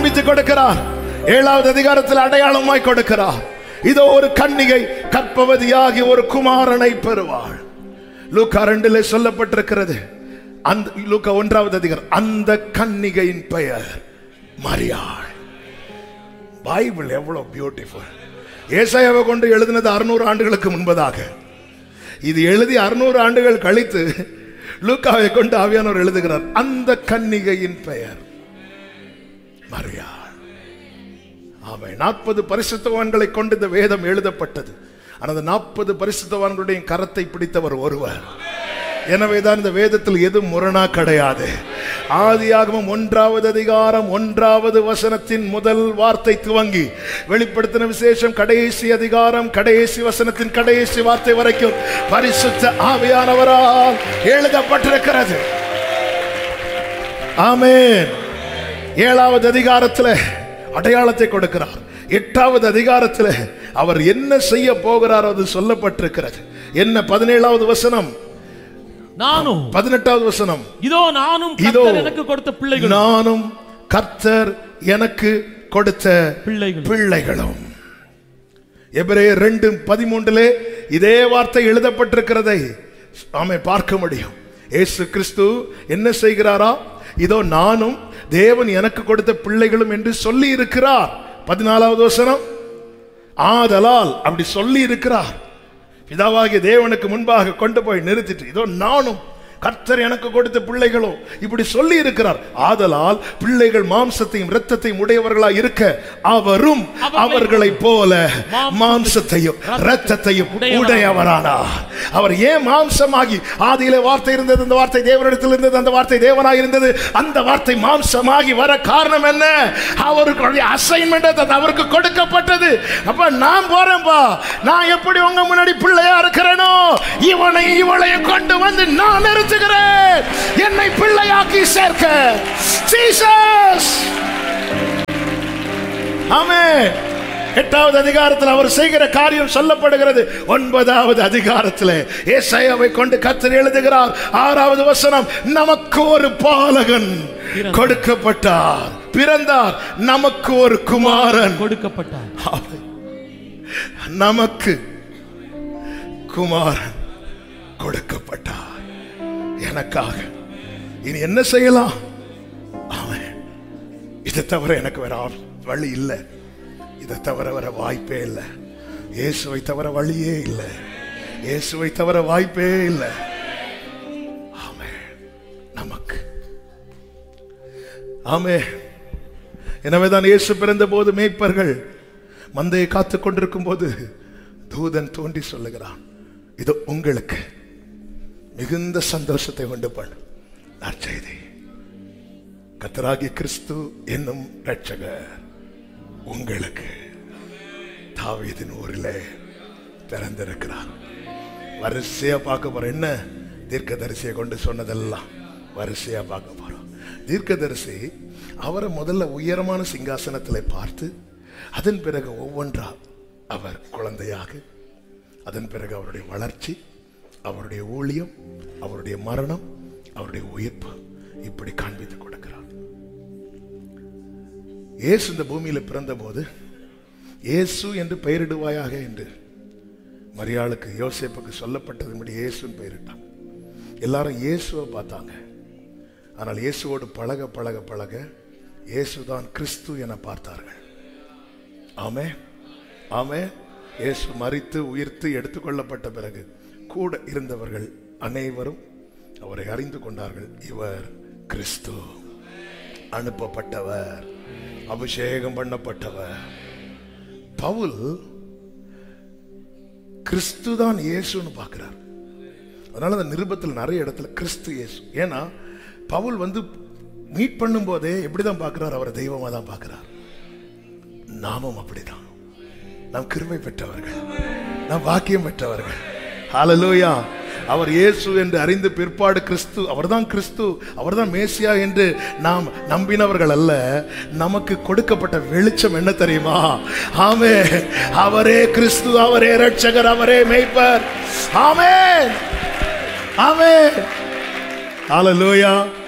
காண்பித்து கொடுக்கிறார் ஏழாவது அதிகாரத்தில் அடையாளமாய் கொடுக்கிறார் இதோ ஒரு கன்னிகை கற்பவதியாகி ஒரு குமாரனை பெறுவாள் லூக்கா ரெண்டிலே சொல்லப்பட்டிருக்கிறது அந்த லூக்கா ஒன்றாவது அதிகாரம் அந்த கன்னிகையின் பெயர் மரியாள் பைபிள் எவ்வளவு பியூட்டிஃபுல் ஏசாயாவை கொண்டு எழுதினது அறுநூறு ஆண்டுகளுக்கு முன்பதாக இது எழுதி அறுநூறு ஆண்டுகள் கழித்து லூக்காவை கொண்டு ஆவியானவர் எழுதுகிறார் அந்த கன்னிகையின் பெயர் மரியாள் ஆமை நாற்பது பரிசுத்தவான்களை கொண்டு இந்த வேதம் எழுதப்பட்டது ஆனால் அந்த நாற்பது பரிசுத்தவான்களுடைய கரத்தை பிடித்தவர் ஒருவர் எனவேதான் இந்த வேதத்தில் எதுவும் முரணா கிடையாது ஆதியாகமம் ஒன்றாவது அதிகாரம் ஒன்றாவது வசனத்தின் முதல் வார்த்தை துவங்கி வெளிப்படுத்தின விசேஷம் கடைசி அதிகாரம் கடைசி வசனத்தின் கடைசி வார்த்தை வரைக்கும் பரிசுத்த ஆவியானவரால் எழுதப்பட்டிருக்கிறது ஆமென் ஏழாவது அதிகாரத்தில் அடையாளத்தை கொடுக்கிறார் எட்டாவது அதிகாரத்தில் அவர் என்ன செய்ய போகிறார் அது சொல்லப்பட்டிருக்கிறது என்ன பதினேழாவது வசனம் நானும் பதினெட்டாவது வசனம் இதோ நானும் இதோ கர்த்தர் எனக்கு கொடுத்த பிள்ளைகள் நானும் கர்த்தர் எனக்கு கொடுத்த பிள்ளைகள் பிள்ளைகளும் எபிரேயர் ரெண்டு பதிமூன்றிலே இதே வார்த்தை எழுதப்பட்டிருக்கிறதை ஆமை பார்க்க முடியும் இயேசு கிறிஸ்து என்ன செய்கிறாரா இதோ நானும் தேவன் எனக்கு கொடுத்த பிள்ளைகளும் என்று சொல்லி இருக்கிறார் பதினாலாவது வசனம் ஆதலால் அப்படி சொல்லி இருக்கிறார் பிதாவாகிய தேவனுக்கு முன்பாக கொண்டு போய் நிறுத்திட்டு இதோ நானும் கர்த்தர் எனக்கு கொடுத்த பிள்ளைகளோ இப்படி சொல்லி இருக்கிறார் ஆதலால் பிள்ளைகள் மாம்சத்தையும் இரத்தத்தையும் உடையவர்களா இருக்க அவரும் அவர்களைப் போல மாம்சத்தையும் இரத்தத்தையும் உடையவரானார் அவர் ஏன் மாம்சமாகி ஆதியிலே வார்த்தை இருந்தது அந்த வார்த்தை தேவனிடத்தில் இருந்தது அந்த வார்த்தை தேவனாய் இருந்தது அந்த வார்த்தை மாம்சமாகி வர காரணம் என்ன அவருக்கு அசைன்மெண்ட் அது அவருக்கு கொடுக்கப்பட்டது அப்ப நான் போறேன்பா நான் எப்படி உங்க முன்னாடி பிள்ளையா இருக்கிறேனோ இவனை இவளையும் கொண்டு வந்து நான் நிறுத்துகிறேன் என்னை பிள்ளையாக்கி சேர்க்க ஜீசஸ் ஆமே எட்டாவது அதிகாரத்தில் அவர் செய்கிற காரியம் சொல்லப்படுகிறது ஒன்பதாவது அதிகாரத்தில் ஏசாயாவை கொண்டு கத்தர் எழுதுகிறார் ஆறாவது வசனம் நமக்கு ஒரு பாலகன் கொடுக்கப்பட்டார் பிறந்தார் நமக்கு ஒரு குமாரன் கொடுக்கப்பட்டார் ஆமென். நமக்கு குமாரன் கொடுக்கப்பட்டார் எனக்காக இனி என்ன செய்யலாம் அவன் இதை தவிர எனக்கு வேற ஆப்- வழி இல்லை இதை தவிர வேற வாய்ப்பே இல்லை இயேசுவை தவிர வழியே இல்லை இயேசுவை தவிர வாய்ப்பே இல்லை ஆமே நமக்கு ஆமே எனவேதான் இயேசு பிறந்த போது மேய்ப்பர்கள் மந்தையை காத்து கொண்டிருக்கும் போது தூதன் தோண்டி சொல்லுகிறான் இது உங்களுக்கு மிகுந்த சந்தோஷத்தை உண்டு பண்ணும் நற்செய்தி கத்தராகிய கிறிஸ்து என்னும் ரட்சகர் உங்களுக்கு தாவீதின் ஊரிலே பிறந்திருக்கிறார் வரிசையா பார்க்க போறோம் என்ன தீர்க்கதரிசியை கொண்டு சொன்னதெல்லாம் வரிசையா பார்க்க போறோம் தீர்க்கதரிசி அவரை முதல்ல உயரமான சிங்காசனத்தில் பார்த்து அதன் பிறகு ஒவ்வொன்றா அவர் குழந்தையாக அதன் பிறகு அவருடைய வளர்ச்சி அவருடைய ஊழியம் அவருடைய மரணம் அவருடைய உயிர்ப்பு இப்படி காண்பித்து கொடுக்கிறார் இயேசு இந்த பூமியில பிறந்தபோது இயேசு என்று பெயரிடுவாயாக என்று மரியாளுக்கு யோசேப்புக்கு சொல்லப்பட்டதுபடி இயேசுன்னு பெயரிட்டான் எல்லாரும் இயேசுவை பார்த்தாங்க ஆனால் இயேசுவோடு பழக பழக பழக இயேசுதான் கிறிஸ்து என பார்த்தார்கள் ஆமே ஆமே இயேசு மரித்து உயிர்த்து எடுத்துக்கொள்ளப்பட்ட பிறகு கூட இருந்தவர்கள் அனைவரும் அவரை அறிந்து கொண்டார்கள் இவர் கிறிஸ்து அனுப்பப்பட்டவர் அபிஷேகம் பண்ணப்பட்டவர் பவுல் கிறிஸ்து தான் இயேசுன்னு பார்க்கிறார் அதனால அந்த நிருபத்தில் நிறைய இடத்துல கிறிஸ்து இயேசு ஏன்னா பவுல் வந்து மீட் பண்ணும்போதே எப்படிதான் பார்க்கிறார் அவரை தெய்வமா தான் பார்க்கிறார் நாமும் அப்படிதான் நாம் கிருமை பெற்றவர்கள் நாம் வாக்கியம் பெற்றவர்கள் ஹalleluya அவர் இயேசு என்று அறிந்து பிற்பாடு கிறிஸ்து அவர்தான் கிறிஸ்து அவர்தான் மேசியா என்று நாம் நம்பினவர்கள் அல்ல நமக்கு கொடுக்கப்பட்ட வெளிச்சம் என்ன தெரியுமா ஆமே அவரே கிறிஸ்து அவரே ரட்சகர் அவரே மேய்ப்பர் ஆமே ஆமே ஹalleluya